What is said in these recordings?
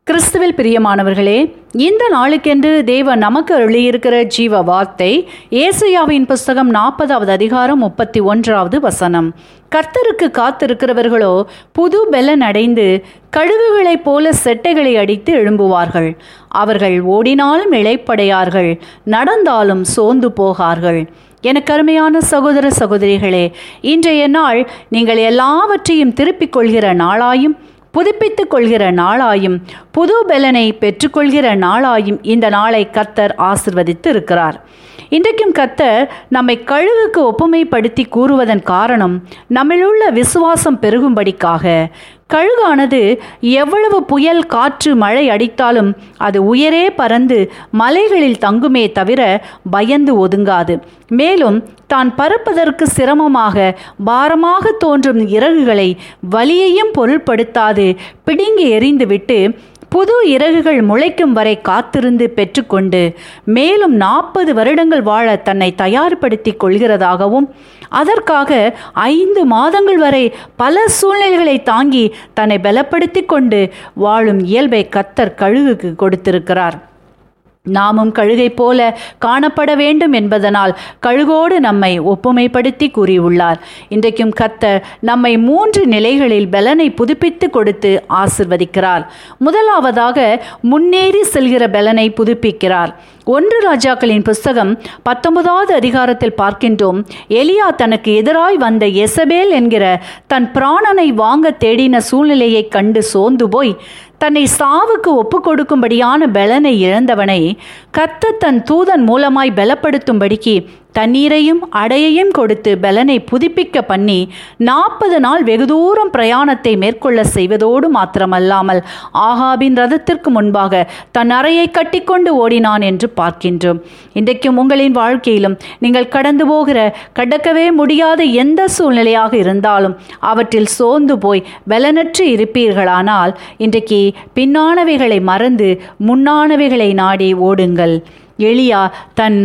கிறிஸ்துவில் பிரியமானவர்களே இந்த நாளுக்கென்று தேவன் நமக்கு அருளியிருக்கிற ஜீவ வார்த்தை ஏசையாவின் புஸ்தகம் நாற்பதாவது அதிகாரம் முப்பத்தி ஒன்றாவது வசனம் கர்த்தருக்கு காத்திருக்கிறவர்களோ புது பெலன் அடைந்து கழுகுகளைப் போல செட்டைகளை அடித்து எழும்புவார்கள் அவர்கள் ஓடினாலும் இளைப்படையார்கள் நடந்தாலும் சோர்ந்து போகார்கள் எனக்கு அருமையான சகோதர சகோதரிகளே இன்றைய நாள் நீங்கள் எல்லாவற்றையும் திருப்பிக் கொள்கிற நாளாயும் புதுப்பித்துக் கொள்கிற நாளாயும் புது பலனை பெற்றுக்கொள்கிற நாளாயும் இந்த நாளை கத்தர் ஆசிர்வதித்து இருக்கிறார் இன்றைக்கும் கத்தர் நம்மை கழுகுக்கு ஒப்புமைப்படுத்தி கூறுவதன் காரணம் நம்மிலுள்ள விசுவாசம் பெருகும்படிக்காக கழுகானது எவ்வளவு புயல் காற்று மழை அடித்தாலும் அது உயரே பறந்து மலைகளில் தங்குமே தவிர பயந்து ஒதுங்காது மேலும் தான் பறப்பதற்கு சிரமமாக பாரமாக தோன்றும் இறகுகளை வலியையும் பொருட்படுத்தாது பிடுங்கி எறிந்துவிட்டு புது இறகுகள் முளைக்கும் வரை காத்திருந்து பெற்றுக்கொண்டு மேலும் நாற்பது வருடங்கள் வாழ தன்னை தயார்படுத்தி கொள்கிறதாகவும் அதற்காக ஐந்து மாதங்கள் வரை பல சூழ்நிலைகளை தாங்கி தன்னை பலப்படுத்தி கொண்டு வாழும் இயல்பை கத்தர் கழுகுக்கு கொடுத்திருக்கிறார் நாமும் கழுகை போல காணப்பட வேண்டும் என்பதனால் கழுகோடு நம்மை ஒப்புமைப்படுத்தி கூறியுள்ளார் இன்றைக்கும் கத்தர் நம்மை மூன்று நிலைகளில் பலனை புதுப்பித்து கொடுத்து ஆசிர்வதிக்கிறார் முதலாவதாக முன்னேறி செல்கிற பலனை புதுப்பிக்கிறார் ஒன்று ராஜாக்களின் புஸ்தகம் பத்தொன்பதாவது அதிகாரத்தில் பார்க்கின்றோம் எலியா தனக்கு எதிராய் வந்த எசபேல் என்கிற தன் பிராணனை வாங்க தேடின சூழ்நிலையை கண்டு சோர்ந்து போய் தன்னை சாவுக்கு ஒப்பு கொடுக்கும்படியான பலனை இழந்தவனை கத்த தன் தூதன் மூலமாய் பலப்படுத்தும்படிக்கு தண்ணீரையும் அடையையும் கொடுத்து பலனை புதுப்பிக்க பண்ணி நாற்பது நாள் வெகு தூரம் பிரயாணத்தை மேற்கொள்ள செய்வதோடு மாத்திரமல்லாமல் ஆகாபின் ரதத்திற்கு முன்பாக தன் அறையை கட்டிக்கொண்டு ஓடினான் என்று பார்க்கின்றோம் இன்றைக்கும் உங்களின் வாழ்க்கையிலும் நீங்கள் கடந்து போகிற கடக்கவே முடியாத எந்த சூழ்நிலையாக இருந்தாலும் அவற்றில் சோர்ந்து போய் பலனற்று இருப்பீர்களானால் இன்றைக்கு பின்னானவைகளை மறந்து முன்னானவைகளை நாடி ஓடுங்கள் எளியா தன்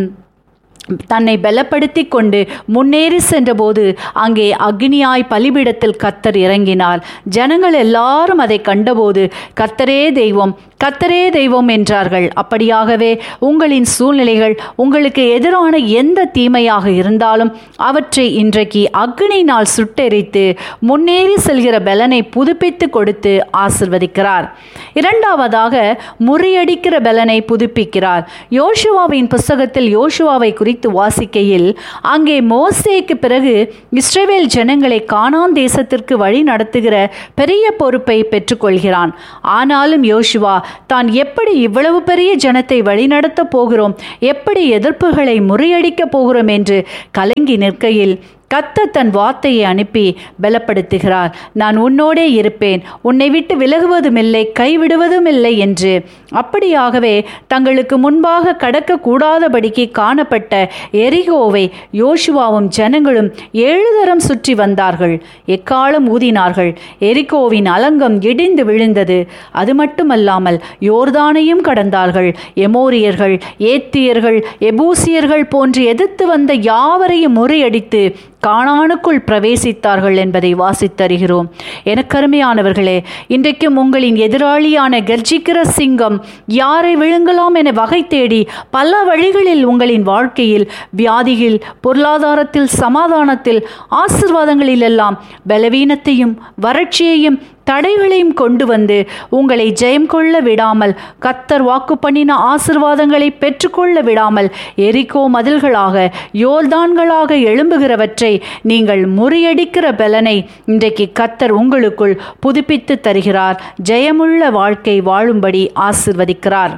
தன்னை பலப்படுத்தி கொண்டு முன்னேறி சென்றபோது அங்கே அக்னியாய் பலிபீடத்தில் கத்தர் இறங்கினார் ஜனங்கள் எல்லாரும் அதை கண்டபோது கத்தரே தெய்வம் கத்தரே தெய்வம் என்றார்கள் அப்படியாகவே உங்களின் சூழ்நிலைகள் உங்களுக்கு எதிரான எந்த தீமையாக இருந்தாலும் அவற்றை இன்றைக்கு அக்னியினால் சுட்டெரித்து முன்னேறி செல்கிற பலனை புதுப்பித்து கொடுத்து ஆசிர்வதிக்கிறார் இரண்டாவதாக முறியடிக்கிற பலனை புதுப்பிக்கிறார் யோசுவாவின் புஸ்தகத்தில் யோசுவாவை குறித்து வாசிக்கையில் அங்கே மோசேக்கு பிறகு இஸ்ரேவேல் ஜனங்களை கானான் தேசத்திற்கு வழி நடத்துகிற பெரிய பொறுப்பை பெற்றுக்கொள்கிறான் ஆனாலும் யோசுவா தான் எப்படி இவ்வளவு பெரிய ஜனத்தை வழிநடத்த போகிறோம் எப்படி எதிர்ப்புகளை முறியடிக்கப் போகிறோம் என்று கலங்கி நிற்கையில் கத்த தன் வார்த்தையை அனுப்பி பலப்படுத்துகிறார் நான் உன்னோடே இருப்பேன் உன்னை விட்டு விலகுவதுமில்லை கைவிடுவதும் இல்லை என்று அப்படியாகவே தங்களுக்கு முன்பாக கடக்க கூடாதபடிக்கு காணப்பட்ட எரிகோவை யோசுவாவும் ஜனங்களும் ஏழு தரம் சுற்றி வந்தார்கள் எக்காலம் ஊதினார்கள் எரிகோவின் அலங்கம் இடிந்து விழுந்தது அது மட்டுமல்லாமல் யோர்தானையும் கடந்தார்கள் எமோரியர்கள் ஏத்தியர்கள் எபூசியர்கள் போன்று எதிர்த்து வந்த யாவரையும் முறியடித்து காணானுக்குள் பிரவேசித்தார்கள் என்பதை வாசித்தருகிறோம் எனக்கருமையானவர்களே இன்றைக்கும் உங்களின் எதிராளியான கர்ஜிக்கிற சிங்கம் யாரை விழுங்கலாம் என வகை தேடி பல வழிகளில் உங்களின் வாழ்க்கையில் வியாதியில் பொருளாதாரத்தில் சமாதானத்தில் ஆசிர்வாதங்களிலெல்லாம் பலவீனத்தையும் வறட்சியையும் தடைகளையும் கொண்டு வந்து உங்களை ஜெயம் கொள்ள விடாமல் கத்தர் வாக்கு பண்ணின ஆசிர்வாதங்களை பெற்றுக்கொள்ள விடாமல் எரிக்கோ மதில்களாக யோர்தான்களாக எழும்புகிறவற்றை நீங்கள் முறியடிக்கிற பலனை இன்றைக்கு கத்தர் உங்களுக்குள் புதுப்பித்து தருகிறார் ஜெயமுள்ள வாழ்க்கை வாழும்படி ஆசிர்வதிக்கிறார்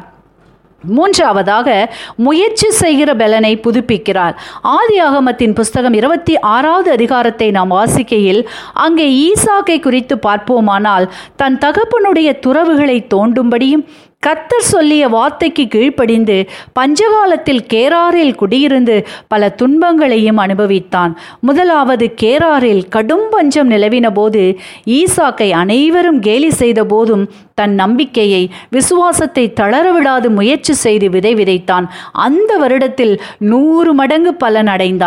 மூன்றாவதாக முயற்சி செய்கிற பலனை புதுப்பிக்கிறார் ஆதி ஆகமத்தின் புஸ்தகம் இருபத்தி ஆறாவது அதிகாரத்தை நாம் வாசிக்கையில் அங்கே ஈசாக்கை குறித்து பார்ப்போமானால் தன் தகப்பனுடைய துறவுகளை தோண்டும்படியும் கத்தர் சொல்லிய வார்த்தைக்கு கீழ்ப்படிந்து பஞ்சகாலத்தில் கேராரில் குடியிருந்து பல துன்பங்களையும் அனுபவித்தான் முதலாவது கேராரில் கடும் பஞ்சம் நிலவின போது ஈசாக்கை அனைவரும் கேலி செய்த போதும் தன் நம்பிக்கையை விசுவாசத்தை தளரவிடாது முயற்சி செய்து விதை விதைத்தான் அந்த வருடத்தில் நூறு மடங்கு பலன் அடைந்தான்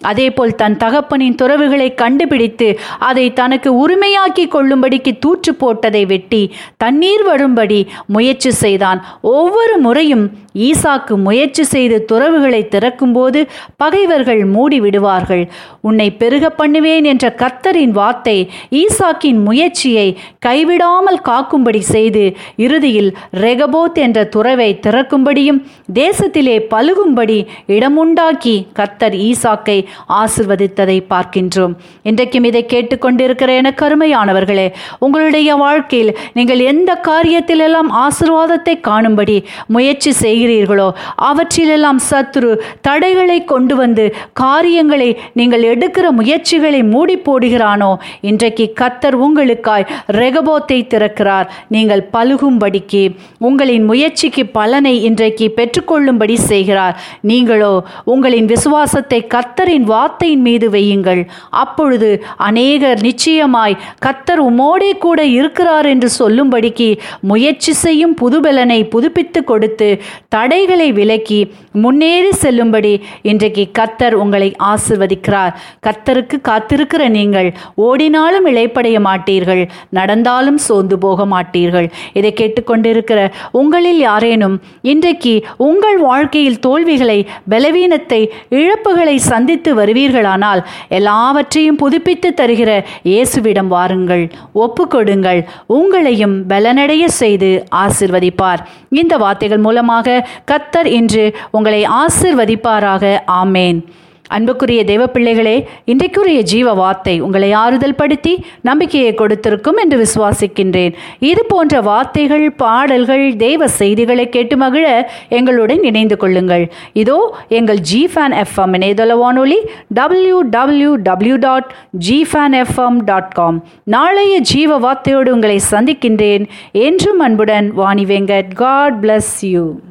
அதேபோல் தன் தகப்பனின் துறவுகளை கண்டுபிடித்து அதை தனக்கு உரிமையாக்கி கொள்ளும்படிக்கு தூற்று போட்டதை வெட்டி தண்ணீர் வரும்படி முயற்சி செய்தான் ஒவ்வொரு முறையும் ஈசாக்கு முயற்சி செய்து துறவுகளை திறக்கும்போது பகைவர்கள் மூடி விடுவார்கள் உன்னை பெருக பண்ணுவேன் என்ற கர்த்தரின் வார்த்தை ஈசாக்கின் முயற்சியை கைவிடாமல் காக்கும்படி செய்து இறுதியில் ரெகபோத் என்ற துறவை திறக்கும்படியும் தேசத்திலே பழுகும்படி இடமுண்டாக்கி கர்த்தர் ஈசாக்கை ஆசிர்வதித்ததை பார்க்கின்றோம் இன்றைக்கும் இதை கேட்டுக்கொண்டிருக்கிற என கருமையானவர்களே உங்களுடைய வாழ்க்கையில் நீங்கள் எந்த காரியத்திலெல்லாம் ஆசிர்வாதத்தை காணும்படி முயற்சி செய்கிறீர்களோ அவற்றிலெல்லாம் சத்துரு தடைகளை கொண்டு வந்து காரியங்களை நீங்கள் எடுக்கிற முயற்சிகளை மூடி போடுகிறானோ இன்றைக்கு கத்தர் உங்களுக்காய் ரெகபோத்தை திறக்கிறார் நீங்கள் பழுகும்படிக்கு உங்களின் முயற்சிக்கு பலனை இன்றைக்கு பெற்றுக்கொள்ளும்படி செய்கிறார் நீங்களோ உங்களின் விசுவாசத்தை கத்தரின் வார்த்தையின் மீது வையுங்கள் அப்பொழுது அநேகர் நிச்சயமாய் கத்தர் உமோடே கூட இருக்கிறார் என்று சொல்லும்படிக்கு முயற்சி செய்யும் புதுபலனை புதுப்பித்து கொடுத்து தடைகளை விலக்கி முன்னேறி செல்லும்படி இன்றைக்கு கத்தர் உங்களை ஆசிர்வதிக்கிறார் கத்தருக்கு காத்திருக்கிற நீங்கள் ஓடினாலும் இழைப்படைய மாட்டீர்கள் நடந்தாலும் சோர்ந்து போக மாட்டீர்கள் இதை கேட்டுக்கொண்டிருக்கிற உங்களில் யாரேனும் இன்றைக்கு உங்கள் வாழ்க்கையில் தோல்விகளை பலவீனத்தை இழப்புகளை சந்தித்து வருவீர்களானால் எல்லாவற்றையும் புதுப்பித்து தருகிற இயேசுவிடம் வாருங்கள் ஒப்புக்கொடுங்கள் உங்களையும் பலனடைய செய்து ஆசிர்வதிப்பார் இந்த வார்த்தைகள் மூலமாக கத்தர் இன்று உங்களை ஆசிர்வதிப்பாராக ஆமேன் அன்புக்குரிய தெய்வ பிள்ளைகளே இன்றைக்குரிய ஜீவ வார்த்தை உங்களை ஆறுதல் படுத்தி நம்பிக்கையை கொடுத்திருக்கும் என்று விசுவாசிக்கின்றேன் இது போன்ற வார்த்தைகள் பாடல்கள் தெய்வ செய்திகளை கேட்டு மகிழ எங்களுடன் இணைந்து கொள்ளுங்கள் இதோ எங்கள் ஜி ஃபேன் எஃப்எம் இணையதள வானொலி W W W dot G fan FM dot com நாளைய ஜீவ வார்த்தையோடு உங்களை சந்திக்கின்றேன் என்றும் அன்புடன் Vani Venkat God bless you